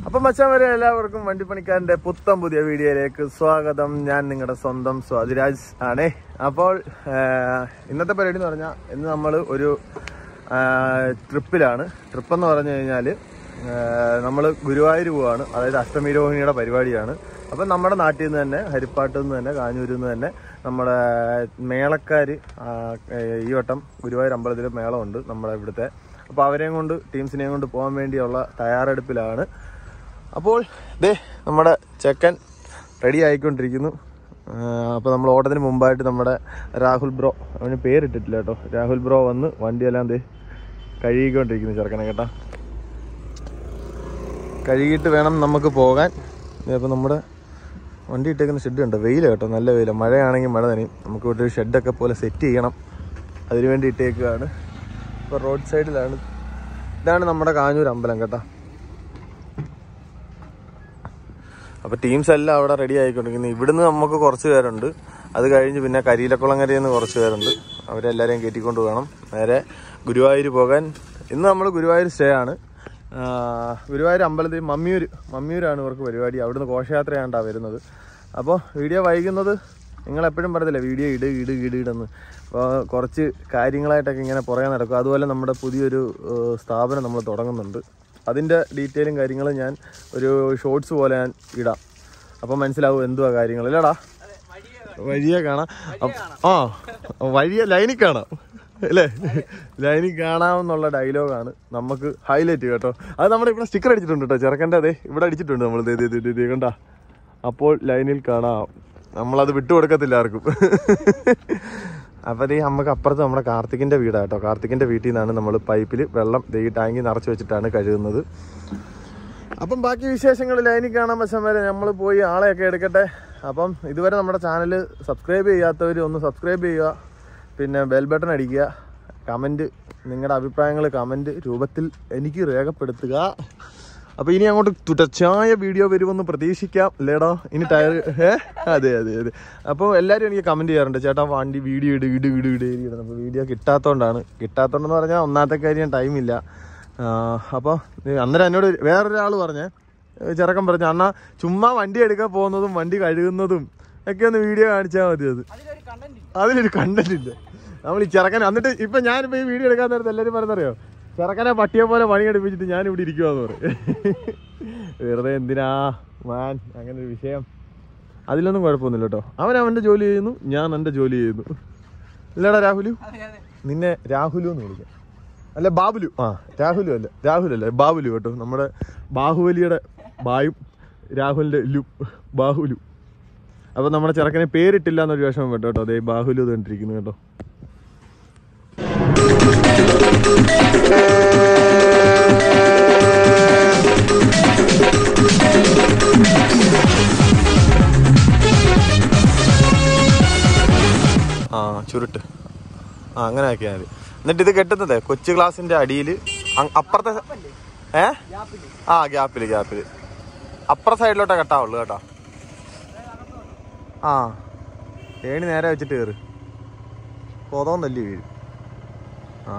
അപ്പൊ മച്ചാൻ വരെ എല്ലാവർക്കും വണ്ടിപ്പണിക്കാരന്റെ പുത്തം പുതിയ വീഡിയോയിലേക്ക് സ്വാഗതം ഞാൻ നിങ്ങളുടെ സ്വന്തം സ്വാതിരാജ് ആണേ അപ്പോൾ ആ, ഇന്നത്തെ പരിപാടി എന്ന് പറഞ്ഞാൽ ഇന്ന് നമ്മൾ ഒരു ട്രിപ്പിലാണ് ട്രിപ്പ് എന്ന് പറഞ്ഞു കഴിഞ്ഞാൽ നമ്മൾ ഗുരുവായൂർ പോവാണ് അതായത് അഷ്ടമി രോഹിണിയുടെ പരിപാടിയാണ് അപ്പം നമ്മുടെ നാട്ടിൽ നിന്ന് തന്നെ ഹരിപ്പാട്ടിൽ നിന്ന് തന്നെ കാഞ്ഞൂരിൽ നിന്ന് തന്നെ നമ്മുടെ മേളക്കാർ ഈ വട്ടം ഗുരുവായൂർ അമ്പലത്തിൽ മേളമുണ്ട് നമ്മുടെ ഇവിടുത്തെ അപ്പോൾ അവരെയും കൊണ്ട് ടീംസിനെയും കൊണ്ട് പോകാൻ വേണ്ടിയുള്ള തയ്യാറെടുപ്പിലാണ് അപ്പോൾ ദേ നമ്മുടെ ചെക്കൻ റെഡി ആയിക്കൊണ്ടിരിക്കുന്നു അപ്പോൾ നമ്മൾ ഓട്ടത്തിന് മുമ്പായിട്ട് നമ്മുടെ രാഹുൽ ബ്രോ അവന് പേരിട്ടിട്ടില്ല കേട്ടോ രാഹുൽ ബ്രോ വന്ന് വണ്ടിയെല്ലാം ദേ കഴുകിക്കൊണ്ടിരിക്കുന്നു ചെറുക്കനെ കേട്ടോ കഴുകിയിട്ട് വേണം നമുക്ക് പോകാൻ അപ്പോൾ നമ്മുടെ വണ്ടി ഇട്ടേക്കുന്ന ഷെഡ് ഉണ്ട് വെയിൽ കേട്ടോ നല്ല വെയിലാണ് മഴയാണെങ്കിൽ മഴ നനയും നമുക്ക് ഇവിടെ ഒരു ഷെഡൊക്കെ പോലെ സെറ്റ് ചെയ്യണം അതിനു വേണ്ടി ഇട്ടേക്കുകയാണ് ഇപ്പോൾ റോഡ് സൈഡിലാണ് ഇതാണ് നമ്മുടെ കാഞ്ഞൂർ അമ്പലം കേട്ടോ അപ്പോൾ ടീംസ് എല്ലാം അവിടെ റെഡി ആയിക്കൊണ്ടിരിക്കുന്നു ഇവിടുന്ന് നമുക്ക് കുറച്ച് പേരുണ്ട് അത് കഴിഞ്ഞ് പിന്നെ കരിയിലക്കുളങ്ങരയിൽ നിന്ന് കുറച്ച് പേരുണ്ട് അവരെല്ലാവരെയും കയറ്റിക്കൊണ്ട് വേണം നേരെ ഗുരുവായൂർ പോകാൻ ഇന്ന് നമ്മൾ ഗുരുവായൂർ സ്റ്റേ ആണ് ആ, ഗുരുവായൂർ അമ്പലത്തിൽ മമ്മിയൂർ മമ്മിയൂരാണ് ഇവർക്ക് പരിപാടി അവിടുന്ന് ഘോഷയാത്രയാണ്ടാണ് വരുന്നത് അപ്പോൾ വീഡിയോ വൈകുന്നത് നിങ്ങൾ എപ്പോഴും പറയത്തില്ലേ വീഡിയോ ഇട് ഇട് ഇട് ഇടെന്ന് അപ്പോൾ കുറച്ച് കാര്യങ്ങളായിട്ടൊക്കെ ഇങ്ങനെ പുറകെ നടക്കും അതുപോലെ നമ്മുടെ പുതിയൊരു ഏഹ്, സ്ഥാപനം നമ്മൾ തുടങ്ങുന്നുണ്ട് അതിൻ്റെ ഡീറ്റെയിലും കാര്യങ്ങളും ഞാൻ ഒരു ഷോർട്സ് പോലെ ഞാൻ ഇടാം അപ്പം മനസ്സിലാവും എന്തുവാ കാര്യങ്ങൾ ഇല്ലടാ വഴിയെ കാണാം അപ്പ- ആ വഴിയെ ലൈനിൽ കാണാം അല്ലേ ലൈനിൽ കാണാമെന്നുള്ള ഡയലോഗാണ് നമുക്ക് ഹൈലൈറ്റ് കേട്ടോ അത് നമ്മുടെ ഇവിടെ സ്റ്റിക്കർ അടിച്ചിട്ടുണ്ട് കേട്ടോ ചെറുക്കൻ്റെ അതെ ഇവിടെ അടിച്ചിട്ടുണ്ട് നമ്മൾ ദേ, ദേ, ദേ, ദേ, ദേ, കണ്ടാ അപ്പോൾ ലൈനിൽ കാണാം നമ്മളത് വിട്ടുകൊടുക്കത്തില്ല ആർക്കും അപ്പോൾ ദേ നമുക്ക് അപ്പുറത്ത് നമ്മുടെ കാർത്തികിൻ്റെ വീടാണ് കേട്ടോ കാർത്തികിൻ്റെ വീട്ടിൽ നിന്നാണ് നമ്മൾ പൈപ്പിൽ വെള്ളം ദേ ഈ ടാങ്കി നിറച്ച് വെച്ചിട്ടാണ് കഴുകുന്നത് അപ്പം ബാക്കി വിശേഷങ്ങൾ ലൈനിൽ കാണാൻ വശം വരെ നമ്മൾ പോയി ആളെയൊക്കെ എടുക്കട്ടെ അപ്പം ഇതുവരെ നമ്മുടെ ചാനൽ സബ്സ്ക്രൈബ് ചെയ്യാത്തവർ ഒന്ന് സബ്സ്ക്രൈബ് ചെയ്യുക പിന്നെ ബെൽ ബട്ടൺ അടിക്കുക കമൻറ്റ് നിങ്ങളുടെ അഭിപ്രായങ്ങൾ കമൻറ്റ് രൂപത്തിൽ എനിക്ക് രേഖപ്പെടുത്തുക അപ്പോൾ ഇനി അങ്ങോട്ട് തുടർച്ചയായ വീഡിയോ വരുമെന്ന് പ്രതീക്ഷിക്കാം ലേടാ ഇനി ടയർ ഏ അതെ അതെ അതെ അപ്പോൾ എല്ലാവരും എനിക്ക് കമൻറ്റ് ചെയ്യാറുണ്ട് ചേട്ടാ വണ്ടി വീഡിയോ ഇട് ഇട് ഇട് ഇട് ഇട് അപ്പോൾ വീഡിയോ കിട്ടാത്തതുകൊണ്ടാണ് കിട്ടാത്തതുകൊണ്ടെന്ന് പറഞ്ഞാൽ ഒന്നാമത്തെ കാര്യം ടൈമില്ല അപ്പോൾ അന്നേരം എന്നോട് വേറൊരാൾ പറഞ്ഞേ ഏ, ചെറുക്കൻ പറഞ്ഞു അണ്ണാ ചുമ്മാ വണ്ടി എടുക്കാൻ പോകുന്നതും വണ്ടി കഴുകുന്നതും ഒക്കെ ഒന്ന് വീഡിയോ കാണിച്ചാൽ മതി അത് അതിലൊരു കണ്ടന്റ് ഇല്ല നമ്മൾ ഈ ചെറുക്കനെ എന്നിട്ട് ഇപ്പൊ ഞാനിപ്പോ ഈ വീഡിയോ എടുക്കാൻ നേരത്തെ എല്ലാവരും പറഞ്ഞറിയോ ചെറുക്കനെ പട്ടിയെ പോലെ പണി എടുപ്പിച്ചിട്ട് ഞാൻ ഇവിടെ ഇരിക്കുവാന്ന് പറയും വെറുതെ എന്തിനാ മാൻ അങ്ങനെ ഒരു വിഷയം അതിലൊന്നും കുഴപ്പമൊന്നുമില്ല കേട്ടോ അവൻ അവന്റെ ജോലി ചെയ്യുന്നു ഞാൻ എൻ്റെ ജോലി ചെയ്യുന്നു ഇല്ലടാ രാഹുലു നിന്നെ രാഹുലു എന്ന് വിളിക്കാം അല്ല ബാബുലു ആ രാഹുലു അല്ല രാഹുൽ അല്ല ബാബുലു കേട്ടോ നമ്മുടെ ബാഹുബലിയുടെ ബായും രാഹുലിന്റെ ലു ബാഹുലു അപ്പൊ നമ്മുടെ ചെറുക്കനെ പേരിട്ടില്ല എന്നൊരു വിഷമം കേട്ടോ കേട്ടോ അതേ ബാഹുലു കണ്ടിരിക്കുന്നു കേട്ടോ ആ ചുരുട്ട് ആ അങ്ങനെ ആക്കിയാൽ മതി എന്നിട്ട് ഇത് കെട്ടുന്നത് കൊച്ചു ഗ്ലാസിന്റെ അടിയിൽ അപ്പുറത്തെ ഏ ആ ഗ്യാപ്പില് ഗ്യാപ്പില് അപ്പുറ സൈഡിലോട്ടേ കെട്ടാവുള്ളൂ കേട്ടോ ആ ഏണി നേരെ വെച്ചിട്ട് കയറ് കൊതവും തല്ലി വീഴും ആ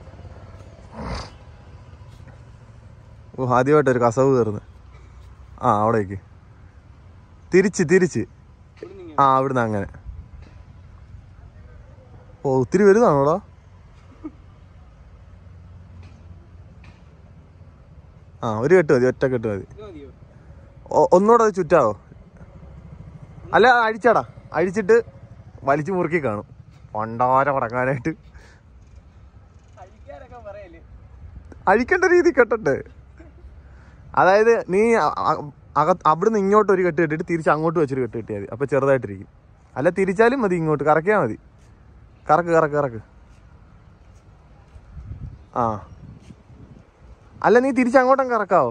ഓ ആദ്യമായിട്ട് ഒരു കസവ് കയറുന്നു ആ അവിടേക്ക് തിരിച്ച് തിരിച്ച് ആ അവിടുന്ന് അങ്ങനെ ഓ ഒത്തിരി വലുതാണോടാ ആ ഒരു കെട്ട് മതി ഒറ്റ കെട്ട് മതി ഒ- ഒന്നുകൂടെ അത് ചുറ്റാവോ അല്ല അഴിച്ചാടാ അഴിച്ചിട്ട് വലിച്ചു മുറുക്കി കാണും പണ്ടാര ഉടങ്ങാനായിട്ട് അഴിക്കേണ്ട രീതി കെട്ടട്ടെ അതായത് നീ അ- അ- അക- അവിടുന്ന് ഇങ്ങോട്ട് ഒരു കെട്ട് കെട്ടിട്ട് തിരിച്ച് അങ്ങോട്ട് വെച്ചൊരു കെട്ട് കെട്ടിയാൽ മതി അപ്പോൾ ചെറുതായിട്ടിരിക്കും അല്ല തിരിച്ചാലും മതി ഇങ്ങോട്ട് കറക്കിയാൽ മതി കറക്ക് കറക്ക് കറക്ക് ആ അല്ല നീ തിരിച്ച് അങ്ങോട്ടും കറക്കാവോ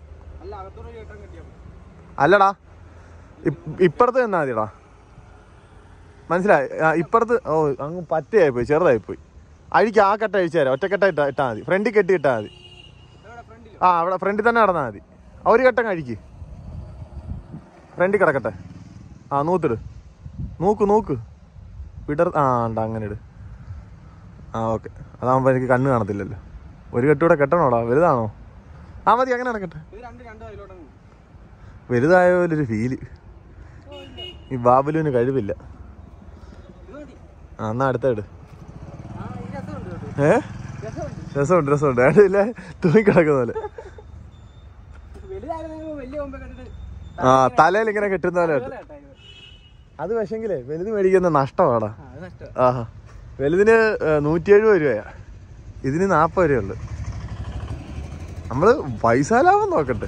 അല്ലടാ ഇപ്- ഇപ്പുറത്ത് നിന്നാ മതിടാ മനസ്സിലായി ആ, ഇപ്പുറത്ത് ഓ അങ്ങ് പറ്റയായി പോയി ചെറുതായി പോയി അഴിക്ക് ആ കെട്ട അഴിച്ചു തരാം ഒറ്റക്കെട്ട ഇട്ടാ ഇട്ടാൽ മതി ഫ്രണ്ടിൽ കെട്ടി ഇട്ടാൽ മതി ആ അവിടെ ഫ്രണ്ടിൽ തന്നെ നടന്നാൽ മതി ആ, ഒരു കെട്ടം കഴിക്ക് ഫ്രണ്ടിൽ കിടക്കട്ടെ ആ നൂത്തിട് നോക്ക് നോക്ക് വിടർ ആ ഉണ്ട് അങ്ങനെ ഇട് ആ ഓക്കെ അതാകുമ്പോൾ എനിക്ക് കണ്ണ് കാണത്തില്ലല്ലോ ഒരു കെട്ടൂടെ കെട്ടണോടാ വലുതാണോ ആ മതി അങ്ങനെ നടക്കട്ടെ ഇത് രണ്ട് രണ്ട് അതിലോട്ടങ്ങ് വലുതായ പോലൊരു ഫീല് ഈ ബാബുലുവിന് കഴിവില്ല ഇത് മതി ആ എന്നാ അടുത്ത ഇട് ആ ഈ രസമുണ്ട് കേട്ടോ ഏ രസമുണ്ട് രസമുണ്ട് രസമുണ്ട് അതില്ല തൂങ്ങിക്കിടക്കുന്ന പോലെ വലുതായിരുന്നു വലിയ കൊമ്പ് കണ്ടിട്ട് ആ തലയിൽ ഇങ്ങനെ കെട്ടുന്ന പോലെ ഉണ്ട്. കേട്ടോ ഇത്. അത് പക്ഷെങ്കിലേ വലുത് മേടിക്കുന്ന നഷ്ടമാടാ ആ അത് നഷ്ടം ആഹാ വലുതിന് നൂറ്റി എഴുപത് രൂപയാ ഇതിന് നാൽപ്പത് രൂപയുള്ളു നമ്മള് പൈസ ലാഭം നോക്കട്ടെ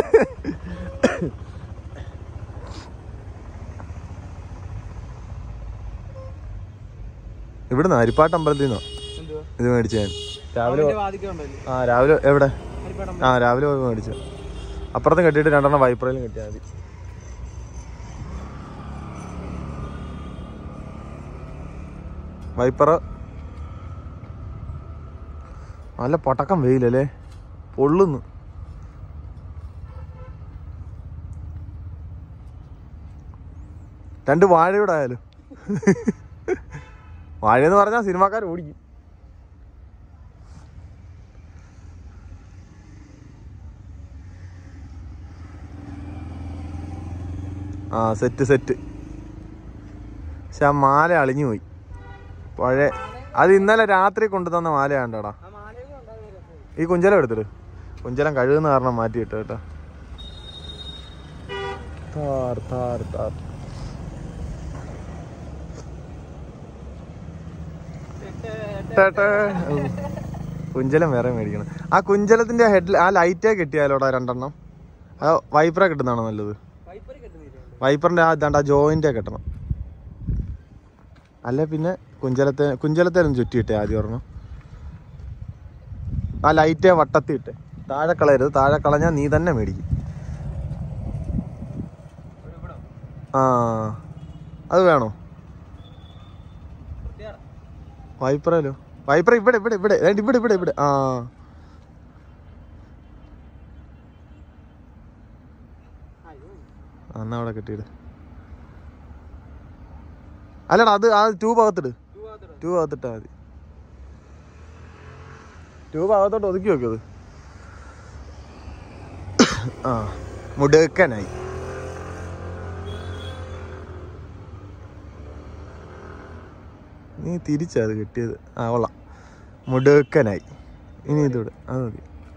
ഇവിടുന്ന് അരിപ്പാട്ട് അമ്പലത്തിൽ നിന്നോ എന്തുവാ ഇത് മേടിച്ച ഞാൻ രാവിലെ അവന്റെ വാദിക്കുണ്ടല്ലോ ആ രാവിലെ എവിടെ ഹരിപ്പാടം ആ രാവിലെ പോയി മേടിച്ചു അപ്പുറത്തും കെട്ടിയിട്ട് രണ്ടെണ്ണം വൈപ്പറയിലും കെട്ടിയാൽ മതി വൈപ്പറ നല്ല പൊട്ടക്കം വെയിലല്ലേ പൊള്ളുന്നു രണ്ട് വാഴയുടെ ആയാലും വാഴയെന്ന് പറഞ്ഞാൽ സിനിമാക്കാർ ഓടിക്കും ആ സെറ്റ് സെറ്റ് പക്ഷെ ആ മാല അളിഞ്ഞു പോയി പഴയ അത് ഇന്നലെ രാത്രി കൊണ്ടുതന്ന മാലയാണ്ടടാ ആ മാലയൊക്കെ ഉണ്ടാകുന്ന രസം ഈ കുഞ്ചലം എടുത്തിട്ട് കുഞ്ചലം കഴുകുന്ന കാരണം മാറ്റിയിട്ട് കേട്ടോ താർ താർ താർ ടേട്ടേ. ഉം. കുഞ്ചലം വേറെ മേടിക്കണം ആ കുഞ്ചലത്തിന്റെ ഹെഡ് ആ ലൈറ്റേ കിട്ടിയാലോടാ രണ്ടെണ്ണം ആ വൈപ്പറ കിട്ടുന്നതാണോ നല്ലത് വൈപ്പറി കെട്ടുന്നില്ല വൈപ്പറിന്റെ ആ ഇതാണ്ട് ആ ജോയിന്റെ കെട്ടണം അല്ലെ പിന്നെ കുഞ്ചലത്തെ കുഞ്ചലത്തേലും ചുറ്റിയിട്ടെ ആദ്യം ഒരെണ്ണം ആ ലൈറ്റേ വട്ടത്തി ഇട്ടെ താഴെ കളയരുത് താഴെ കളഞ്ഞാൽ നീ തന്നെ മേടിക്കും ഒരു ഇവിടെ ആ അത് വേണോ വൃത്തിയാണ് വൈപ്പറല്ലോ വൈപ്പറ ഇവിടെ ഇവിടെ ഇവിടെ ദേ ഇവിടെ ഇവിടെ ഇവിടെ ആ അയ്യോ ആ, എന്നാ അവിടെ കെട്ടിയിട് അല്ലടാ അത് ആ ട്യൂബ് അകത്തിട് ടൂ ആകത്തിട ട്യൂബ് അകത്തിട്ടാ മതി ട്യൂബ് അകത്തോട്ട് ഒതുക്കി വെക്കത് ആ മുടുക്കനായി നീ തിരിച്ചാ അത് കിട്ടിയത് ആ കൊള്ളാം മുടുക്കനായി ഇനി ഇതൂടെ അത് മതി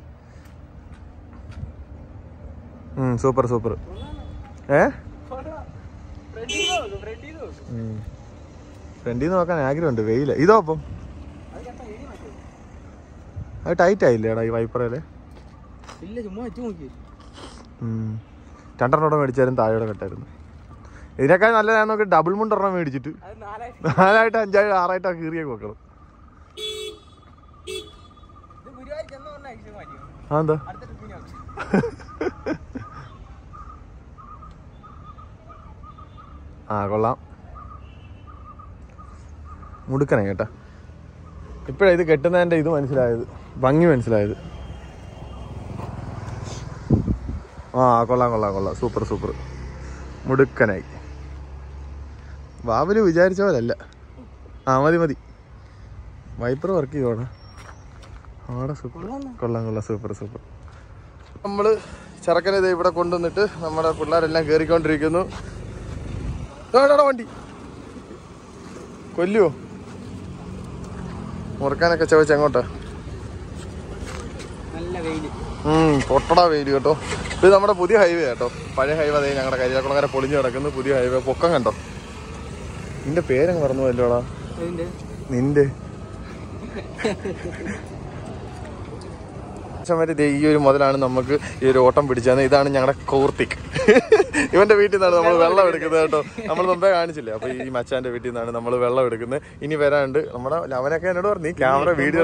സൂപ്പർ സൂപ്പർ ഏ ഫ്രണ്ടിൽ നോക്കും ഫ്രണ്ടിൽ നോക്കും ഫ്രണ്ടിൽ നിന്ന് നോക്കാൻ ആഗ്രഹമുണ്ട് വെയില ഇതോ അപ്പം അത് കണ്ട എഴുതി മാറ്റി അത് ടൈറ്റ് ആയില്ലേടാ ഈ വൈപ്പറയില് ഇല്ല ചുമ്മാ വെച്ച് നോക്കി രണ്ടെണ്ണം മേടിച്ചാലും താഴെ കെട്ടായിരുന്നു ഇതിനേക്കാൾ നല്ല ഞാൻ നോക്കി ഡബിൾ മുണ്ടെണ്ണം മേടിച്ചിട്ട് അത് നാലായി നാലായിട്ട് അഞ്ചായിട്ട് ആറായിട്ടൊക്കെ കീറിയൊക്കെ വെക്കണം ഇത് ഗുരുവായൂർ ചെന്ന് പറഞ്ഞ ഐശ്വര്യം മാറ്റി അതെന്താ അടുത്ത ട്രിപ്പിന് നോക്കി ആ കൊള്ളാം മുടുക്കനായി കേട്ടാ ഇപ്പോഴാ ഇത് കെട്ടുന്നതിന്റെ ഇത് മനസ്സിലായത് ഭംഗി മനസ്സിലായത് ആ കൊള്ളാം കൊള്ളാം കൊള്ളാം സൂപ്പർ സൂപ്പർ മുടുക്കനായി ബാബുല് വിചാരിച്ച പോലല്ല ആ മതി മതി വൈപ്പർ വർക്ക് ചെയ്യോടാ ആടെ സൂപ്പർ കൊള്ളാം കൊള്ളാം സൂപ്പർ സൂപ്പർ നമ്മള് ചെറുക്കനെ ഇത് ഇവിടെ കൊണ്ടുവന്നിട്ട് നമ്മുടെ പിള്ളേരെല്ലാം കയറിക്കൊണ്ടിരിക്കുന്നു എവിടെയാടാ വണ്ടി കൊല്ലുവോ മുറുക്കാനൊക്കെ ചോദിച്ച എങ്ങോട്ടാ നല്ല വെയില് ഉം പൊട്ടടാ വെയിൽ കേട്ടോ ഇത് നമ്മുടെ പുതിയ ഹൈവേ കേട്ടോ പഴയ ഹൈവേ അതേ ഞങ്ങളുടെ കരിയാക്കുളങ്ങര പൊളിഞ്ഞു കിടക്കുന്നു പുതിയ ഹൈവേ പൊക്കം കണ്ടോ നിന്റെ പേരങ്ങ് പറഞ്ഞു അല്ലോടാ ഇതിന്റെ നിന്റെ വരെ ദേ ഈ ഒരു മുതലാണ് നമുക്ക് ഈ ഒരു ഓട്ടം പിടിച്ചത് ഇതാണ് ഞങ്ങളുടെ കോർത്തിക് ഇവന്റെ വീട്ടിൽ നിന്നാണ് നമ്മൾ വെള്ളം എടുക്കുന്നത് കേട്ടോ നമ്മൾ മുമ്പേ കാണിച്ചില്ലേ അപ്പൊ ഈ മച്ചാന്റെ വീട്ടിൽ നിന്നാണ് നമ്മൾ വെള്ളം എടുക്കുന്നത് ഇനി വരാണ്ട് നമ്മുടെ അവനൊക്കെ എന്നോട് പറഞ്ഞു "നീ ക്യാമറ വീഡിയോ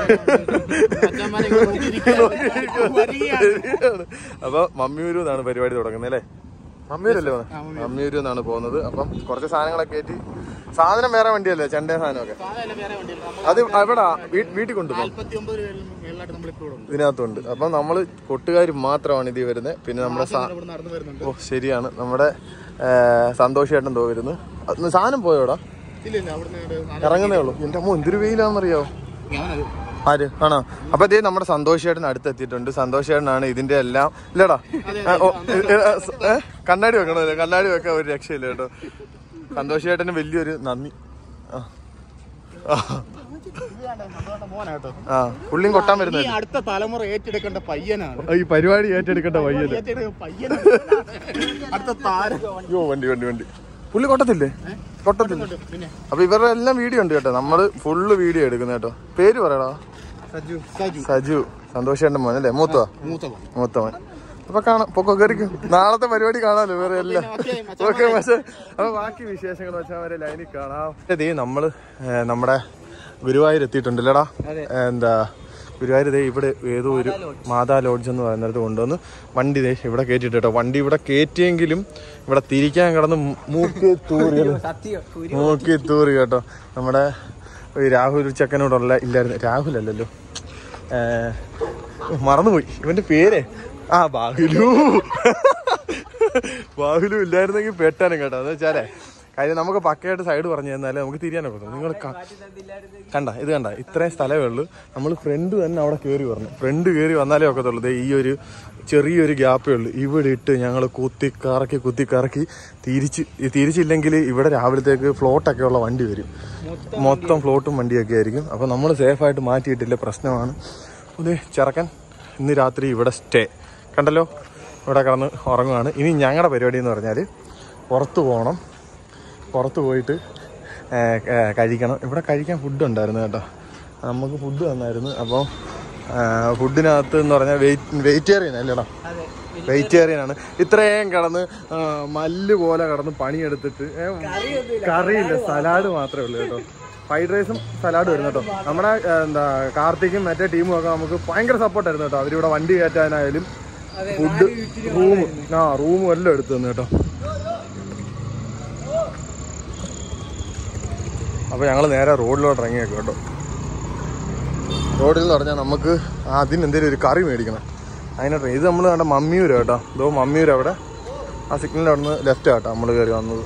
എടുത്തോണ്ടിരിക്കുകയാണ് അപ്പൊ മമ്മിയൂരു എന്നാണ് പരിപാടി തുടങ്ങുന്നത് അല്ലേ മമ്മിയൂരല്ലേ പോകുന്നത് മമ്മിയൂരു എന്നാണ് പോകുന്നത് അപ്പം കുറച്ച് സാധനങ്ങളൊക്കെ കയറ്റി സാധനം വേറെ വണ്ടിയല്ലേ ചെണ്ടേ സാധനമൊക്കെ വേറെ വണ്ടിയില്ല അത് എവിടാ വീ- വീട്ടിൽ കൊണ്ടുപോകും നാല്പത്തി ഒമ്പത് രൂപയിലായിട്ട് നമ്മളിപ്പോൾ ഇവിടെ ഉണ്ട് ഇതിനകത്തുണ്ട് അപ്പം നമ്മൾ കൊട്ടുകാർ മാത്രമാണ് ഇതിൽ വരുന്നത് പിന്നെ നമ്മുടെ സാ- ഇവിടെ നടന്നു വരുന്നുണ്ട് ഓ ശരിയാണ് നമ്മുടെ സന്തോഷേട്ടൻ തോ വരുന്നു അത് സാധനം പോയോടാ ഇല്ല ഇല്ല അവിടുന്ന് ഇറങ്ങുന്നേ ഉള്ളൂ എന്റെ അമ്മ എന്തൊരു വെയിലാണെന്നറിയാവോ ഞാനത് ആര് ആണോ അപ്പൊ ഇതേ നമ്മുടെ സന്തോഷേട്ടൻ അടുത്തെത്തിയിട്ടുണ്ട് സന്തോഷേട്ടനാണ് ഇതിന്റെ എല്ലാം ഇല്ലടാ ആ, ഓ, ഏ, ഏ, ഏ, കണ്ണാടി വെക്കണമല്ലോ കണ്ണാടി വെക്കാൻ ഒരു രക്ഷയില്ല കേട്ടോ സന്തോഷേട്ടന് വലിയൊരു നന്ദി ആ. ആ. മോനാട്ടോ ആ പുള്ളിയും കൊട്ടാൻ ഈ വരുന്നത് അടുത്ത തലമുറ ഏറ്റെടുക്കേണ്ട പയ്യനാണ് ഈ പരിപാടി ഏറ്റെടുക്കേണ്ട വയ്യത് ഏറ്റെടുക്ക പയ്യനാണ് അടുത്ത താരം അയ്യോ വണ്ടി വണ്ടി വണ്ടി പുള്ളി കൊട്ടത്തില്ലേ കൊട്ടത്തില്ല പിന്നെ അപ്പൊ ഇവരുടെ എല്ലാം വീഡിയോ ഉണ്ട് കേട്ടോ നമ്മള് ഫുള്ള് വീഡിയോ എടുക്കുന്ന കേട്ടോ പേര് പറയടാ സജു സജു സജു സന്തോഷേട്ടൻ മോൻ അല്ലേ മൂത്തവാ മൂത്തവൻ മൂത്തവൻ അപ്പൊ കാണാം പൊക്കോ കയറിക്കും നാളത്തെ പരിപാടി കാണാലോ വേറെ എല്ലാം ഓക്കേ, മച്ചാ ഓക്കെ പക്ഷേ അപ്പൊ ബാക്കി വിശേഷങ്ങൾ വെച്ചാൽ വരെ ലൈനിൽ കാണാം ദേ നമ്മള് ഏ, നമ്മുടെ ഗുരുവായൂർ എത്തിയിട്ടുണ്ടല്ലേടാ എന്താ ഗുരുവായൂർ ദേ ഇവിടെ ഏതോ ഒരു മാതാ ലോഡ്ജ് എന്ന് പറയുന്നിടത്ത് കൊണ്ടുവന്ന് വണ്ടി ദേ ഇവിടെ കയറ്റിട്ട് കേട്ടോ വണ്ടി ഇവിടെ കയറ്റിയെങ്കിലും ഇവിടെ തിരിക്കാൻ കിടന്ന് മൂക്കി തൂറി മൂക്കി തൂറി കേട്ടോ നമ്മുടെ ഈ രാഹുൽ ചക്കനോടുള്ള ഇല്ലായിരുന്നു രാഹുൽ അല്ലല്ലോ ഏ, മറന്നുപോയി ഇവന്റെ പേര് ആ ബാഹുലു ബാഹുലു ഇല്ലായിരുന്നെങ്കിൽ പെട്ടാനും കേട്ടോ എന്ന് വെച്ചാലേ കാര്യം നമുക്ക് പക്കയായിട്ട് സൈഡ് പറഞ്ഞു തന്നാലേ നമുക്ക് തിരിയാനൊക്കെ പറ്റും നിങ്ങൾ കണ്ട ഇത് കണ്ട ഇത്രയും സ്ഥലമേ ഉള്ളൂ നമ്മൾ ഫ്രണ്ട് തന്നെ അവിടെ കയറി പറഞ്ഞു ഫ്രണ്ട് കയറി വന്നാലേ ഒക്കത്തുള്ളൂ ദേ ഈ ഒരു ചെറിയൊരു ഗ്യാപ്പേ ഉള്ളൂ ഇവിടെ ഇട്ട് ഞങ്ങൾ കുത്തി കറക്കി കുത്തി കറക്കി തിരിച്ച് ഈ തിരിച്ചില്ലെങ്കിൽ ഇവിടെ രാവിലത്തേക്ക് ഫ്ലോട്ടൊക്കെ ഉള്ള വണ്ടി വരും മൊത്തം ഫ്ലോട്ടും വണ്ടിയൊക്കെ ആയിരിക്കും അപ്പോൾ നമ്മൾ സേഫായിട്ട് മാറ്റിയിട്ടില്ല പ്രശ്നമാണ് അതെ ചെറുക്കൻ ഇന്ന് രാത്രി ഇവിടെ സ്റ്റേ കണ്ടല്ലോ ഇവിടെ കിടന്ന് ഉറങ്ങുവാണ് ഇനി ഞങ്ങളുടെ പരിപാടി എന്ന് പറഞ്ഞാൽ പുറത്ത് പോകണം പുറത്ത് പോയിട്ട് ഏ, ഏ, കഴിക്കണം ഇവിടെ കഴിക്കാൻ ഫുഡ് ഉണ്ടായിരുന്നു കേട്ടോ നമുക്ക് ഫുഡ് തന്നായിരുന്നു അപ്പോൾ ഫുഡിനകത്ത് എന്ന് പറഞ്ഞാൽ വെയിറ്റ് വെജിറ്റേറിയൻ അല്ലേടാ വെജിറ്റേറിയൻ ആണ് ഇത്രയും കിടന്ന് ആ, മല്ല് പോലെ കിടന്ന് പണിയെടുത്തിട്ട് ഏ, കറിയില്ല സലാഡ് മാത്രമേ ഉള്ളൂ കേട്ടോ ഫ്രൈഡ് റൈസും സലാഡും വരുന്നു കേട്ടോ നമ്മുടെ ഏ, എന്താ കാർത്തിക്കും മറ്റേ ടീമും ഒക്കെ നമുക്ക് ഭയങ്കര സപ്പോർട്ടായിരുന്നു കേട്ടോ അവരിവിടെ വണ്ടി കയറ്റാനായാലും ഫുഡ് റൂം ആ റൂമും എല്ലാം എടുത്തു തന്നു കേട്ടോ അപ്പോൾ ഞങ്ങൾ നേരെ റോഡിലോട്ട് ഇറങ്ങിയേക്കും കേട്ടോ റോഡിൽ എന്ന് പറഞ്ഞാൽ നമുക്ക് അതിന് എന്തെങ്കിലും ഒരു കറി മേടിക്കണം അതിനോട്ട് ഇത് നമ്മൾ കണ്ട മമ്മിയൂര് കേട്ടോ ഇതോ മമ്മിയൂര് അവിടെ ആ സിഗ്നലിൽ അവിടെ നിന്ന് ലെഫ്റ്റ് കേട്ടോ നമ്മൾ കയറി വന്നത്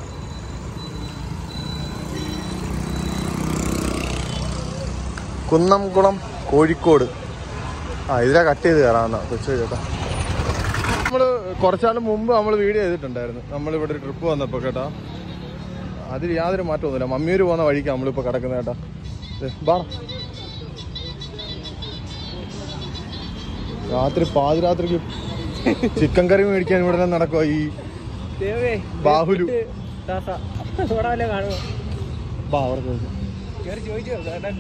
കുന്നംകുളം കോഴിക്കോട് ആ ഇതിലാ കട്ട് ചെയ്ത് കയറാമെന്നാ കൊച്ചു കേട്ടോ നമ്മൾ കുറച്ചാൾ മുമ്പ് നമ്മൾ വീഡിയോ ചെയ്തിട്ടുണ്ടായിരുന്നു നമ്മളിവിടെ ഒരു ട്രിപ്പ് വന്നപ്പോൾ കേട്ടോ അതിൽ യാതൊരു മാറ്റമൊന്നുമില്ല മമ്മിയൂര് പോകുന്ന വഴിക്കാണ് നമ്മളിപ്പോൾ കിടക്കുന്നത് കേട്ടോ ദേ, ബാ രാത്രി പാതിരാത്രിക്ക് ചിക്കൻ കറി മേടിക്കാൻ ഇവിടെ നിന്ന് നടക്കുക ഈ ബാഹുലു ബാ അവിടെ ചോദിച്ചു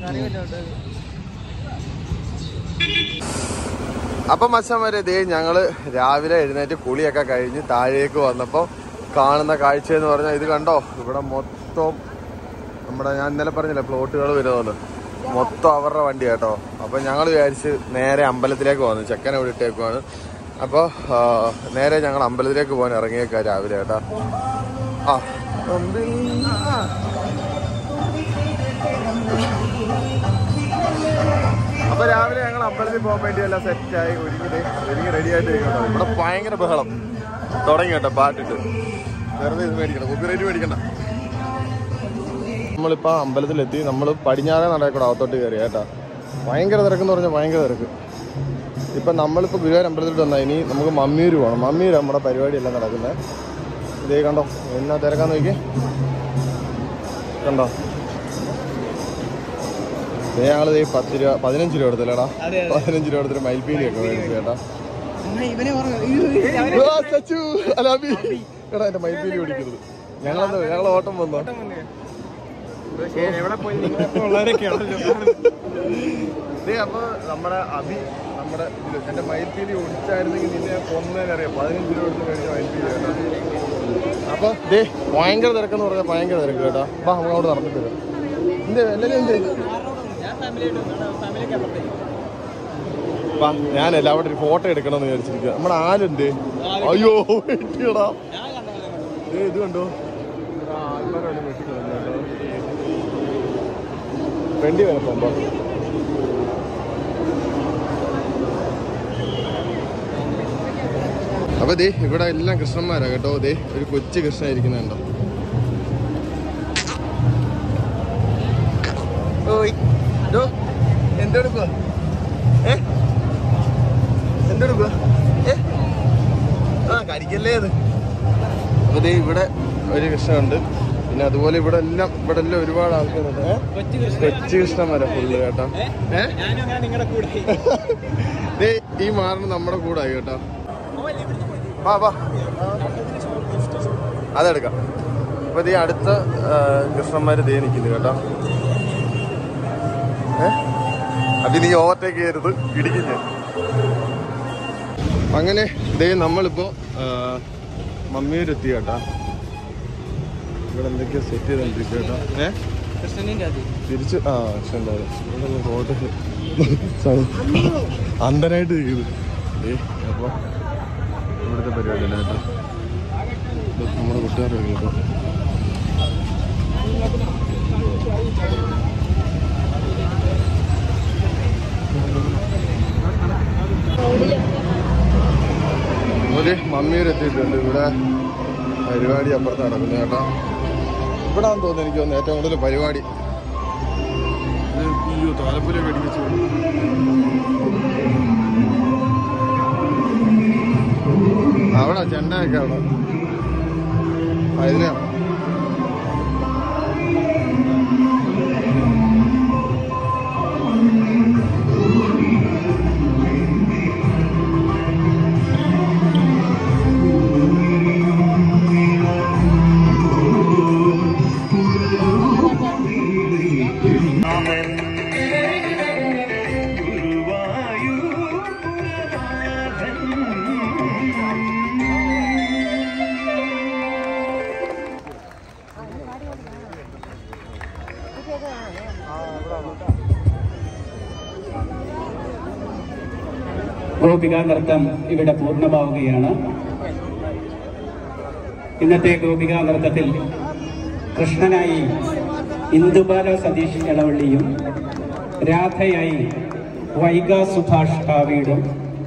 അപ്പൊ മച്ചാൻ വരെ ഇതേ ഞങ്ങള് രാവിലെ എഴുന്നേറ്റ് കുളിയൊക്കെ കഴിഞ്ഞ് താഴേക്ക് വന്നപ്പോ കാണുന്ന കാഴ്ച എന്ന് പറഞ്ഞാൽ ഇത് കണ്ടോ ഇവിടെ മൊത്തം നമ്മുടെ ഞാൻ ഇന്നലെ പറഞ്ഞില്ലേ പ്ലോട്ടുകൾ വരുന്നത് മൊത്തം അവരുടെ വണ്ടി കേട്ടോ അപ്പൊ ഞങ്ങൾ വിചാരിച്ച് നേരെ അമ്പലത്തിലേക്ക് വന്നു ചെക്കനെ ഇവിടെ ഇട്ടേക്കുവാണ് അപ്പോൾ നേരെ ഞങ്ങൾ അമ്പലത്തിലേക്ക് പോകാൻ ഇറങ്ങിയേക്കാ രാവിലെ കേട്ടോ ആ അമ്പിൽ അപ്പൊ രാവിലെ ഞങ്ങൾ അമ്പലത്തിൽ പോകാൻ വേണ്ടി എല്ലാം സെറ്റായി ഒരുങ്ങി ദേ, ഒരുങ്ങി റെഡി ആയിട്ട് ഇരിക്കണം ഇവിടെ ഭയങ്കര ബഹളം തുടങ്ങി കേട്ടോ പാട്ടിട്ട് വെറുതെ ഇത് മേടിക്കണം കോപ്പിറൈറ്റ് മേടിക്കണ്ട നമ്മളിപ്പോ അമ്പലത്തിലെത്തി നമ്മൾ പടിഞ്ഞാറേ നടക്കൂടെ അകത്തോട്ട് കയറി കേട്ടാ ഭയങ്കര തിരക്കെന്ന് പറഞ്ഞാൽ ഭയങ്കര തിരക്ക് ഇപ്പൊ നമ്മളിപ്പോ ഗുരുവായൂർ അമ്പലത്തിലോട്ട് വന്നാൽ ഇനി നമുക്ക് മമ്മിയൂര് പോകണം മമ്മിയൂര് നമ്മുടെ പരിപാടിയെല്ലാം നടക്കുന്നത് ഇതേ കണ്ടോ എന്നാ തിരക്കാന്ന് നോക്കി കണ്ടോ ദേ ഞങ്ങൾ ദേ പത്ത് രൂപ പതിനഞ്ച് രൂപ എടുത്തല്ലേടാ അതെ, പതിനഞ്ച് രൂപ എടുത്തിട്ട് മയിൽപ്പീലിയൊക്കെ മേടിച്ചു കേട്ടാ ഇവനെ ആ, സച്ചു അല്ല അബി എടാ എന്റെ മയിൽപ്പീലി ഓടിക്കരുത് ഞങ്ങളെന്താ ഞങ്ങൾ ഓട്ടം വന്നോ എവിടെ പോയി നിങ്ങളൊക്കെയാണല്ലോ ദേ അപ്പൊ നമ്മുടെ അബി നമ്മുടെ ഇതില് എന്റെ മയിൽപ്പീലി ഓടിച്ചായിരുന്നെങ്കിൽ നിന്നെ ഞാൻ കൊന്നതിനറിയാം പതിനഞ്ച് രൂപ എടുത്ത് മേടിച്ച മയിൽപ്പീലി കേട്ടോ അപ്പൊ ദേ ഭയങ്കര തിരക്കെന്ന് പറഞ്ഞാൽ ഭയങ്കര തിരക്ക് കേട്ടോ അപ്പൊ നമുക്ക് അവിടെ നടന്നിട്ട് വരാം എന്ത് എല്ലാവരും എന്ത് വാ, ഞാനല്ല അവിടെ ഒരു ഫോട്ടോ എടുക്കണമെന്ന് വിചാരിച്ചിരിക്കുക നമ്മുടെ ആലുണ്ട് അയ്യോ വെട്ടിയടാ ദേ, ഇത് കണ്ടോ ആ, ആൽമരം വെട്ടിക്കളഞ്ഞു കേട്ടോ. ഫ്രണ്ടി വരെ പോകുമ്പോ അപ്പൊ ദേ ഇവിടെ എല്ലാം കൃഷ്ണന്മാരാ കേട്ടോ ദേ ഒരു കൊച്ചു കൃഷ്ണ ഇരിക്കുന്നുണ്ടോ ഓയ് എന്തെടുക്കുക എന്തെടുക്കുക ഏ ആ കരിക്കല്ലേ അത് അപ്പൊ ദേ ഇവിടെ ഒരു കൃഷ്ണനുണ്ട് പിന്നെ അതുപോലെ ഇവിടെ എല്ലാം ഇവിടെ എല്ലാം ഒരുപാട് ആൾക്കാരുണ്ട് ഏ? കൊച്ചു കൃഷ്ണൻ വരെ ഫുള്ള് കേട്ടോ ഏ നിങ്ങളുടെ കൂടെ ദേ ഈ മാറിന് നമ്മുടെ കൂടെ ആയി കേട്ടോ വാ വാ അതെടുക്കാം അപ്പൊ ദേ അടുത്ത ആ, കൃഷ്ണന്മാര് ദേ നിൽക്കുന്നു കേട്ടോ ഏ അത് നീ ഓവർടേക്ക് ചെയ്യരുത് ഇടിക്കും ഞാൻ അങ്ങനെ ദേ നമ്മളിപ്പോ ആ, മമ്മിയൂരെത്തി കേട്ടാ ഇവിടെ എന്തൊക്കെയോ സെറ്റ് ചെയ്തോണ്ടിരിക്കും കേട്ടോ ഏ കൃഷ്ണനിന്റെ അത് തിരിച്ച് ആ ഉണ്ടായിരുന്നു ഫോട്ടോ അന്ധനായിട്ട് ചെയ്തു ഏ അപ്പൊ ഇവിടുത്തെ പരിപാടി അല്ല കേട്ടോ ഇത് നമ്മുടെ കുട്ടുകാരുടെ കേട്ടോ ഒരു മമ്മിയൂർ എത്തിയിട്ടുണ്ട് ഇവിടെ പരിപാടി അപ്പുറത്ത് നടക്കുന്നു കേട്ടോ ഇവിടെ തോന്നുന്നു എനിക്ക് തോന്നുന്നു ഏറ്റവും കൂടുതൽ പരിപാടി ഇത് അയ്യോ താലപ്പൊലി കടിപ്പിച്ചു അവിടെ ചെണ്ടയൊക്കെ അവിടെ ആ ഇതിനാ ഗോപികാ നൃത്തം ഇവിടെ പൂർണ്ണമാവുകയാണ് ഇന്നത്തെ ഗോപികാ നൃത്തത്തിൽ കൃഷ്ണനായി ഇന്ദുബാല സതീഷ് ഇളവള്ളിയും രാധയായി വൈഗ സുഭാഷ് കാവീടും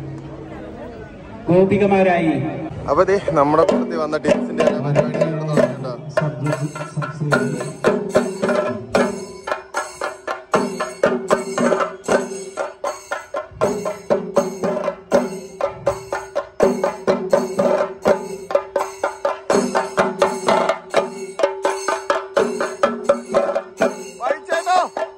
ഗോപികമാരായി അപ്പൊ ദേ നമ്മുടെ കൂട്ടത്തിൽ വന്ന ടീംസിന്റെ എല്ലാ പരിപാടിയും ഇവിടെ തുടങ്ങി കേട്ടോ വായിച്ചേട്ടോ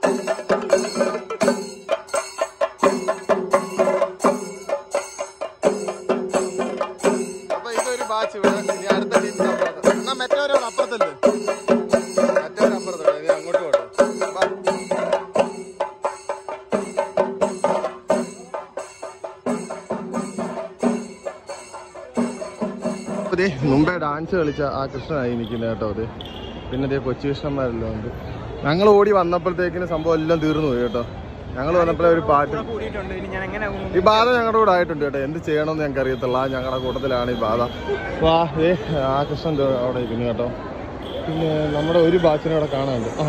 അപ്പൊ ഇതൊരു ബാച്ച് ഇവിടെ ഇനി അടുത്ത ടീമിന് അപ്പുറത്ത് എന്നാ മറ്റവരോട് അപ്പുറത്തല്ലേ മറ്റവർ അപ്പുറത്തോട്ട് ഇനി അങ്ങോട്ട് പോട്ടെ വാ. അപ്പൊ ദേ മുമ്പേ ഡാൻസ് കളിച്ച ആ കൃഷ്ണനായി നിൽക്കുന്നത് കേട്ടോ അത് പിന്നെ ദേ കൊച്ചു കൃഷ്ണന്മാരെല്ലാം ഉണ്ട് ഞങ്ങൾ ഓടി വന്നപ്പോഴത്തേക്കിന് സംഭവം എല്ലാം തീർന്നു പോയി കേട്ടോ ഞങ്ങൾ വന്നപ്പോഴേ ഒരു പാട്ട് കൂടിയിട്ടുണ്ട് ഇനി ഞാൻ എങ്ങനെ ഈ ബാധ ഞങ്ങളുടെ കൂടെ ആയിട്ടുണ്ട് കേട്ടോ എന്ത് ചെയ്യണമെന്ന് ഞങ്ങൾക്ക് അറിയത്തുള്ള ഞങ്ങളുടെ കൂട്ടത്തിലാണ് ഈ ബാധ വാ ഏ ആ കൃഷ്ണൻ ദേ അവിടെ ഇരിക്കുന്നു കേട്ടോ പിന്നെ നമ്മുടെ ഒരു ബാച്ചിനെ അവിടെ കാണാനുണ്ട് ആ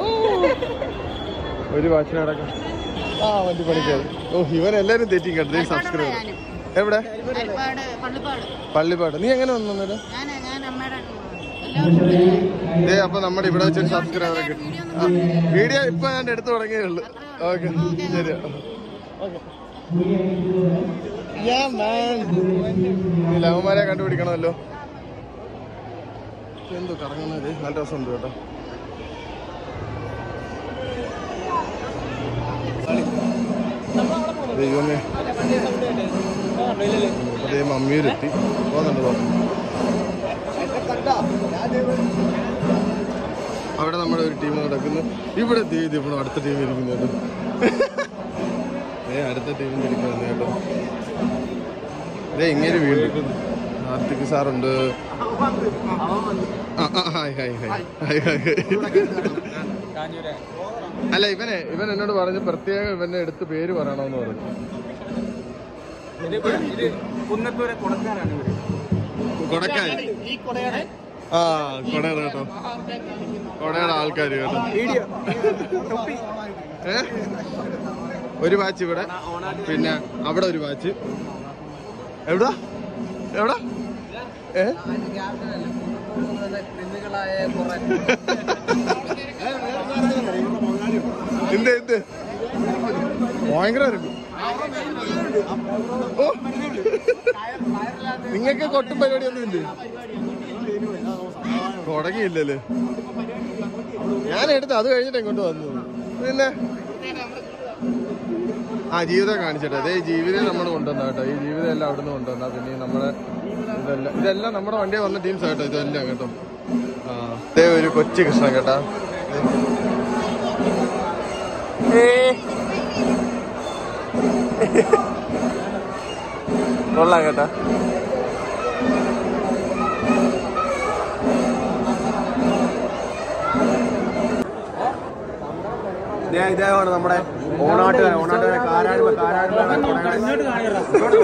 ഒരു ബാച്ചിനെ അവിടെ കാ- ആ വണ്ടി പണിക്കാർ ഓ ഇവൻ എല്ലാരും തെറ്റി കേട്ടോ സബ്സ്ക്രൈബ് എവിടെ ഹരിപ്പാട് പള്ളിപ്പാട് പള്ളിപ്പാട് നീ എങ്ങനെ വന്നു അന്നേരം ഞാൻ ഞാൻ അമ്മയുടെ എല്ലാ വർഷവും ദേ അപ്പൊ നമ്മുടെ ഇവിടെ വെച്ചൊരു സബ്സ്ക്രൈബർ കിട്ടും വീഡിയോ ഇപ്പൊ ഞാൻ എടുത്തു തുടങ്ങിയേ ഉള്ളൂ ഓക്കെ ശരി ലവന്മാരെ കണ്ടുപിടിക്കണമല്ലോ എന്തോ കറങ്ങുന്നത് നല്ല രസമുണ്ട് കേട്ടോ ദൈവമേ അതേ മമ്മിയിലെത്തി പോകുന്നുണ്ട് പോകുന്നു അവിടെ നമ്മുടെ ഒരു ടീം നടക്കുന്നു ഇവിടെ ദേ ഇത് ഇവിടെ അടുത്ത ടീം ഇരിക്കുന്നു കേട്ടോ ഏ അടുത്ത ടീം ഇരിക്കുന്നു കേട്ടോ ദേ ഇങ്ങനെ വീണ്ടും കാർത്തിക് സാറുണ്ട് ആ, ആ, hi hi hi hi hi hi അല്ല ഇവനെ ഇവൻ എന്നോട് പറഞ്ഞു പ്രത്യേകം ഇവനെ എടുത്ത് പേര് പറയണമെന്ന് പറഞ്ഞു ഇത് കുന്നത്തൂരെ കൊടുക്കാനാണ് ഇവര് കൊടക്കാൻ ഈ കൊടയുടെ ആ കൊടയുടെ കേട്ടോ കൊടയുടെ ആൾക്കാർ കേട്ടോ വീഡിയോ തൊപ്പി ഏ? ഒരു ബാച്ച് ഇവിടെ പിന്നെ അവിടെ ഒരു ബാച്ച് എവിടാ എവിടാ ഏ എന്ത് എന്ത് ഭയങ്കര തിരക്ക്. നിങ്ങൾക്ക് കൊട്ടും പരിപാടി ഒന്നും ഇല്ലേ തുടങ്ങിയില്ലല്ലേ ഞാൻ എടുത്ത് അത് കഴിഞ്ഞിട്ട് ഇങ്ങോട്ട് വന്നു പിന്നെ ആ ജീവിതം കാണിച്ചിട്ട് അതേ ജീവിതം നമ്മൾ കൊണ്ടുവന്ന കേട്ടോ ഈ ജീവിതം എല്ലാം അവിടുന്ന് കൊണ്ടുവന്ന പിന്നെ ഈ നമ്മുടെ ഇതെല്ലാം ഇതെല്ലാം നമ്മുടെ വണ്ടിയെ വന്ന ടീംസ് കേട്ടോ ഇതെല്ലാം കേട്ടോ ആ അതേ ഒരു കൊച്ചു കൃഷ്ണൻ കേട്ടാ കൊള്ളാം കേട്ടാ ഇതേമാണ് നമ്മുടെ ഓണാട്ടുകാരൻ ഓണാട്ടുകാരൻ കാരാട് കാരാട്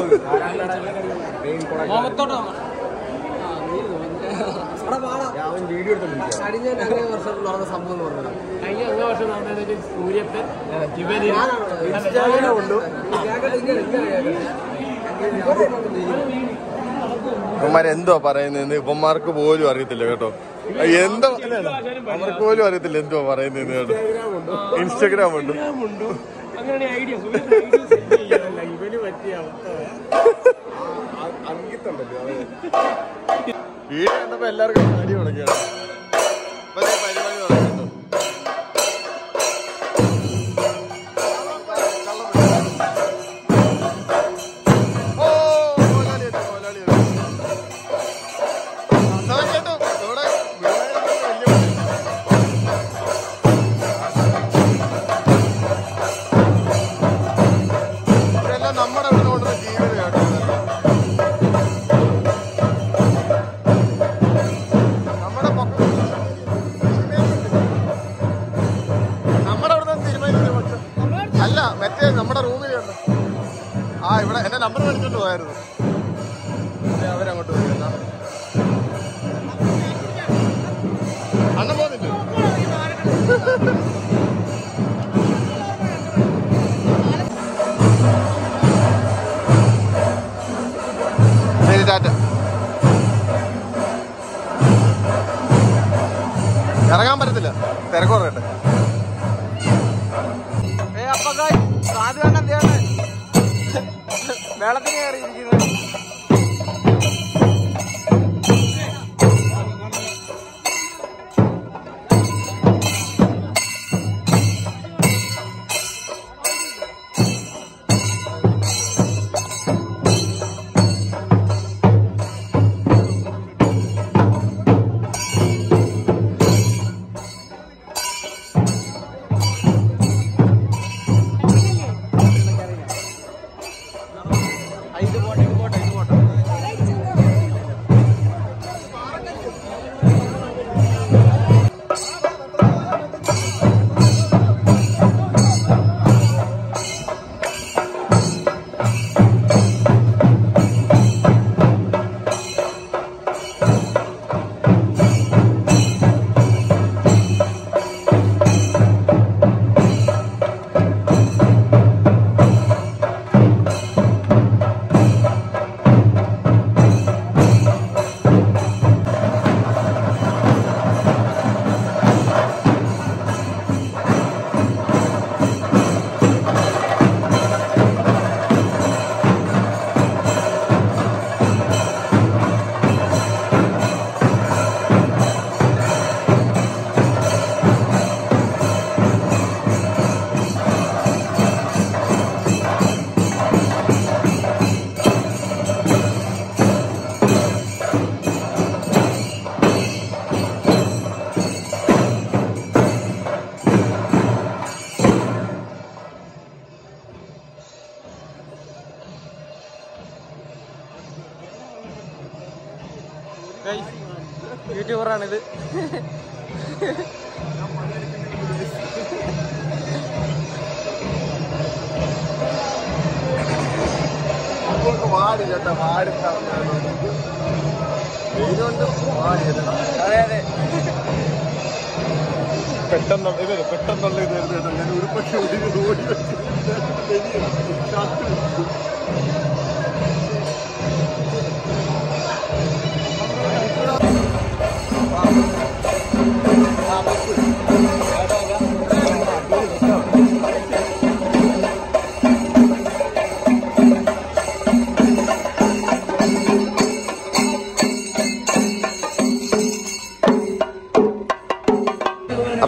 വീഡിയോ എടുത്തോണ്ടിരിക്കുക കഴിഞ്ഞ അങ്ങേ വർഷം നടന്ന സംഭവം എന്ന് പറഞ്ഞത് കഴിഞ്ഞ അങ്ങേ വർഷം നടന്നത് സൂര്യപ്പൻ ഇവര് ഇൻസ്റ്റാഗ്രാം ഉണ്ട് ഇവന്മാരെന്തോ പറയുന്നതെന്ന് ഇവന്മാർക്ക് പോലും അറിയത്തില്ല കേട്ടോ എന്തോ അവർക്ക് പോലും അറിയത്തില്ല എന്തോ പറയുന്നതെന്ന് കേട്ടോ ഇൻസ്റ്റാഗ്രാം ഉണ്ട് അങ്ങനെ ഐഡിയ ഇവന് പറ്റിയ വീട് കണ്ടപ്പോ എല്ലാവർക്കും അടി തുടങ്ങിയാണ് ഇപ്പൊ ദേ പരിപാടി തുടങ്ങിട്ടോ ഓ കോലാളി എത്തി, കോലാളി എത്തി. അതാ കേട്ടോ, ഇവിടെ വീടുകളിലൊക്കെ വലിയ പണി. ഇതെല്ലാം നമ്മുടെ ഇവിടെ കൊണ്ടുവന്ന ജീവിതം കേട്ടോ ഇതെല്ലാം. നമ്മുടെ പൊക്ക- നമ്മുടെ അവിടെ നിന്ന് തീരുമാനിച്ചു പക്ഷെ അല്ല മറ്റേ നമ്മുടെ റൂമിലുണ്ട് ആ ഇവിടെ എന്റെ നമ്പർ മേടിച്ചോണ്ട് പോയായിരുന്നു ദേ അവരങ്ങോട്ട് പോയി എന്നാ. അണ്ണൻ പോകുന്നില്ല ശരി ടാറ്റ ഇറങ്ങാൻ പറ്റത്തില്ല തിരക്ക് പറയട്ടെ മേളത്തിന് കയറിയിരിക്കുന്നത് ഇത് പോട്ടെ ഇത് പോട്ടെ ഇത് പോട്ടെ യൂട്യൂബറാണിത് വാടി ചേട്ടാ വാടി വെയിലുണ്ട് വാടി ചേട്ടാ അതെ അതെ പെട്ടെന്ന് ഇത് പെട്ടെന്നുള്ള ഇത് വരുന്നത് കേട്ടോ. ഞാൻ ഉരുപ്പൊക്കെ ഓടി ഓടി വെച്ച് ഷർട്ട് ഇട്ടു.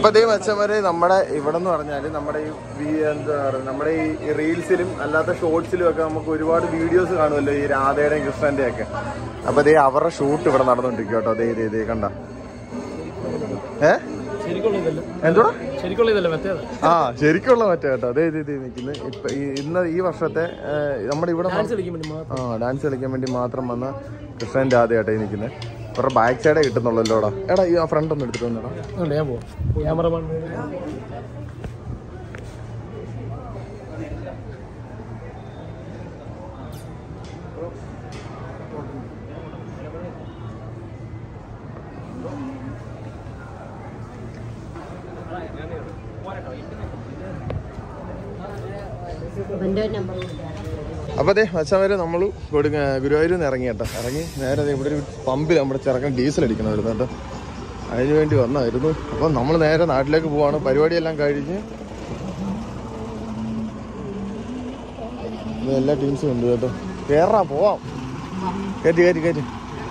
അപ്പൊ അതേ മച്ചന്മാരെ നമ്മുടെ ഇവിടെ എന്ന് പറഞ്ഞാല് നമ്മുടെ ഈ വി- എന്താ പറയുക നമ്മുടെ ഈ റീൽസിലും അല്ലാത്ത ഷോർട്സിലും ഒക്കെ നമുക്ക് ഒരുപാട് വീഡിയോസ് കാണുമല്ലോ ഈ രാധയുടെയും കൃഷ്ണന്റെ ഒക്കെ അപ്പൊ അതേ അവരുടെ ഷൂട്ട് ഇവിടെ നടന്നുകൊണ്ടിരിക്കും കേട്ടോ അതേ ഇതേ ഇതേ കണ്ട ഏ ശരിക്കുള്ള ഇതല്ല എന്തുവാ ശരിക്കുള്ള ഇതല്ല മറ്റേത് ആ ശരിക്കുള്ള മറ്റേ കേട്ടോ അതേ ഇത് ഇത് നിൽക്കുന്നത് ഇപ്പൊ ഈ- ഇന്ന് ഈ വർഷത്തെ ഏ, നമ്മുടെ ഇവിടെ ഡാൻസ് കളിക്കാൻ വേണ്ടി മാത്രം ആ ഡാൻസ് കളിക്കാൻ വേണ്ടി മാത്രം വന്ന കൃഷ്ണൻ രാധയാട്ടെ ഈ നിൽക്കുന്നത് ഇവരുടെ ബാക്ക് സൈഡേ കിട്ടുന്നുള്ളല്ലോടാ എടാ ഈ ആ ഫ്രണ്ട് ഒന്ന് എടുത്തിട്ട് വന്നെടാ ഉണ്ട് ഞാൻ പോവാം ക്യാമറമാൻ എൻ്റെ നമ്പർ അപ്പൊ അതെ മച്ചാവരെ നമ്മൾ ഗുരുവായൂരിൽ നിന്ന് ഇറങ്ങി കേട്ടോ ഇറങ്ങി നേരെ ദേ ഇവിടെ ഒരു പമ്പിൽ നമ്മുടെ ചെറുക്കൻ ഡീസൽ അടിക്കണമായിരുന്നു കേട്ടോ അതിന് വേണ്ടി വന്നായിരുന്നു അപ്പൊ നമ്മൾ നേരെ നാട്ടിലേക്ക് പോവാണ് പരിപാടിയെല്ലാം കഴിഞ്ഞ് ഇത് എല്ലാ ടീംസും ഉണ്ട് കേട്ടോ കേറാ പോവാം കയറ്റി കയറ്റി കയറ്റി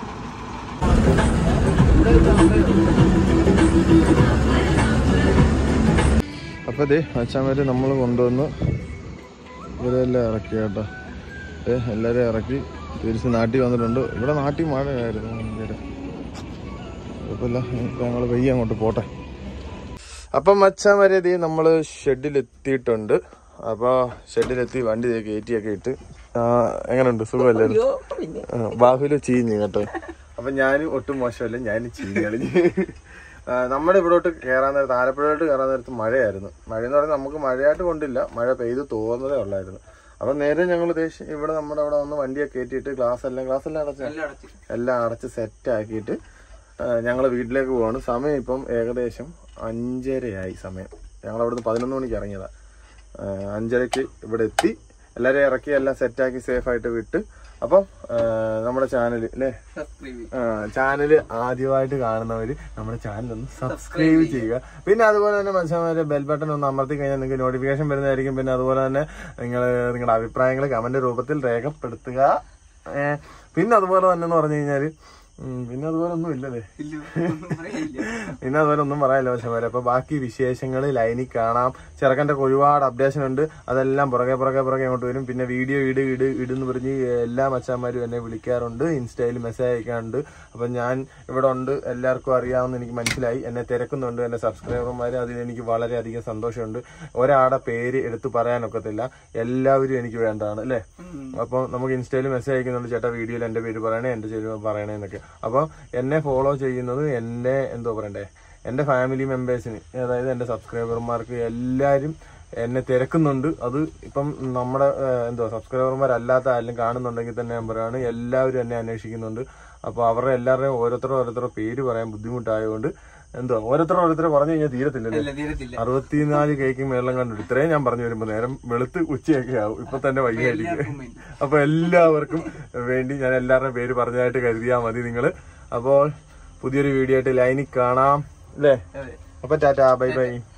അപ്പൊ ദേ മച്ചാമാര് നമ്മൾ കൊണ്ടുവന്ന് ഇവരെല്ലാം ഇറക്കി കേട്ടോ ഏ എല്ലാവരും ഇറക്കി തിരിച്ച് നാട്ടിൽ വന്നിട്ടുണ്ട് ഇവിടെ നാട്ടിൽ മഴയായിരുന്നു ഭയങ്കര കുഴപ്പമില്ല ഞങ്ങൾ വെയ്യ അങ്ങോട്ട് പോട്ടെ അപ്പം മച്ചാൻ വരെ ഇത് നമ്മൾ ഷെഡിലെത്തിയിട്ടുണ്ട് അപ്പോൾ ഷെഡിലെത്തി വണ്ടി ദേ കയറ്റിയൊക്കെ ഇട്ട് ആ, എങ്ങനെയുണ്ട് സുഖമല്ലായിരുന്നു ആ, ബാഹുല് ചീഞ്ഞു കേട്ടോ അപ്പൊ ഞാനും ഒട്ടും മോശമല്ല ഞാനും ചീഞ്ഞു കളിഞ്ഞ് ആ, നമ്മുടെ ഇവിടോട്ട് കയറാൻ നേരത്ത് ആലപ്പുഴയിലോട്ട് കയറാൻ നേരത്ത് മഴയായിരുന്നു മഴ എന്ന് പറഞ്ഞാൽ നമുക്ക് മഴയായിട്ട് കൊണ്ടില്ല മഴ പെയ്ത് തോന്നുന്നതേ ഉള്ളായിരുന്നു അപ്പൊ നേരെ ഞങ്ങൾ ഉദ്ദേശിച്ച് ഇവിടെ നമ്മുടെ അവിടെ വന്ന് വണ്ടിയൊക്കെ കയറ്റിയിട്ട് ഗ്ലാസ് എല്ലാം ഗ്ലാസ് എല്ലാം അടച്ച് എല്ലാം അടച്ച് സെറ്റ് ആക്കിയിട്ട് ഞങ്ങൾ വീട്ടിലേക്ക് പോവാണ് സമയം ഇപ്പം ഏകദേശം അഞ്ചരയായി സമയം ഞങ്ങൾ അവിടുന്ന് പതിനൊന്ന് മണിക്ക് ഇറങ്ങിയതാ ആ, അഞ്ചരയ്ക്ക് ഇവിടെ എത്തി എല്ലാവരെയും ഇറക്കി എല്ലാം സെറ്റാക്കി സേഫ് ആയിട്ട് വിട്ട് അപ്പം ആ, നമ്മുടെ ചാനൽ അല്ലേ ചാനൽ ആദ്യമായിട്ട് കാണുന്നവര് നമ്മുടെ ചാനൽ ഒന്ന് സബ്സ്ക്രൈബ് ചെയ്യുക പിന്നെ അതുപോലെ തന്നെ മനുഷ്യന്മാരെ ബെൽ ബട്ടൺ ഒന്ന് അമർത്തി കഴിഞ്ഞാൽ നിങ്ങൾക്ക് നോട്ടിഫിക്കേഷൻ വരുന്നതായിരിക്കും പിന്നെ അതുപോലെ തന്നെ നിങ്ങൾ നിങ്ങളുടെ അഭിപ്രായങ്ങൾ കമന്റ് രൂപത്തിൽ രേഖപ്പെടുത്തുക ഏ, പിന്നെ അതുപോലെ തന്നെ എന്ന് പറഞ്ഞു കഴിഞ്ഞാല് ഉം, പിന്നെ അതുപോലെ ഒന്നും ഇല്ലല്ലേ പിന്നെ അതുപോലെ ഒന്നും പറയാനില്ല പക്ഷേ അപ്പൊ ബാക്കി വിശേഷങ്ങൾ ലൈനിൽ കാണാം ചെറുക്കൻ്റെ ഒക്കെ ഒരുപാട് അപ്ഡേഷൻ ഉണ്ട് അതെല്ലാം പുറകെ പുറകെ പുറകെ അങ്ങോട്ട് വരും പിന്നെ വീഡിയോ ഇട് ഇട് ഇടുന്ന് പറഞ്ഞ് എല്ലാ മച്ചാന്മാരും എന്നെ വിളിക്കാറുണ്ട് ഇൻസ്റ്റയിൽ മെസ്സേജ് അയക്കാറുണ്ട് അപ്പൊ ഞാൻ ഇവിടെ ഉണ്ട് എല്ലാവർക്കും അറിയാമെന്ന് എനിക്ക് മനസ്സിലായി എന്നെ തിരക്കുന്നുണ്ട് എന്റെ സബ്സ്ക്രൈബർമാർ അതിൽ എനിക്ക് വളരെയധികം സന്തോഷമുണ്ട് ഒരാളുടെ പേര് എടുത്തു പറയാനൊക്കത്തില്ല എല്ലാവരും എനിക്ക് വേണ്ടതാണ് അല്ലേ അപ്പൊ നമുക്ക് ഇൻസ്റ്റയിൽ മെസ്സേജ് അയക്കുന്നുണ്ട് ചേട്ടാ വീഡിയോയിൽ എന്റെ പേര് പറയണേ എന്റെ പേര് പറയണേ എന്നൊക്കെ അപ്പൊ എന്നെ ഫോളോ ചെയ്യുന്നത് എന്നെ എന്തോ പറയണ്ടേ എന്റെ ഫാമിലി മെമ്പേഴ്സിന് അതായത് എന്റെ സബ്സ്ക്രൈബർമാർക്ക് എല്ലാവരും എന്നെ തിരക്കുന്നുണ്ട് അത് ഇപ്പം നമ്മുടെ ഏഹ്, എന്തോ സബ്സ്ക്രൈബർമാരല്ലാത്ത ആരെങ്കിലും കാണുന്നുണ്ടെങ്കിൽ തന്നെ ഞാൻ പറയുകയാണ് എല്ലാവരും എന്നെ അന്വേഷിക്കുന്നുണ്ട് അപ്പോൾ അവരുടെ എല്ലാവരുടെയും ഓരോരുത്തരും ഓരോരുത്തരുടെ പേര് പറയാൻ ബുദ്ധിമുട്ടായതുകൊണ്ട് എന്തോ ഓരോരുത്തർ ഓരോരുത്തർ പറഞ്ഞു കഴിഞ്ഞാൽ തീരത്തില്ലല്ലേ അറുപത്തിനാല് കേക്ക് മേളം കണ്ടിട്ട് ഇത്രയും ഞാൻ പറഞ്ഞു വരുമ്പോ നേരം വെളുത്ത് ഉച്ചയൊക്കെ ആവും ഇപ്പൊ തന്നെ വൈകിയായിരിക്കും അപ്പൊ എല്ലാവർക്കും വേണ്ടി ഞാൻ എല്ലാവരുടെയും പേര് പറഞ്ഞതായിട്ട് കരുതിയാൽ മതി നിങ്ങള് അപ്പോൾ പുതിയൊരു വീഡിയോ ആയിട്ട് ലൈനിൽ കാണാം അല്ലേ അപ്പൊ ടാറ്റാ ബൈ ബൈ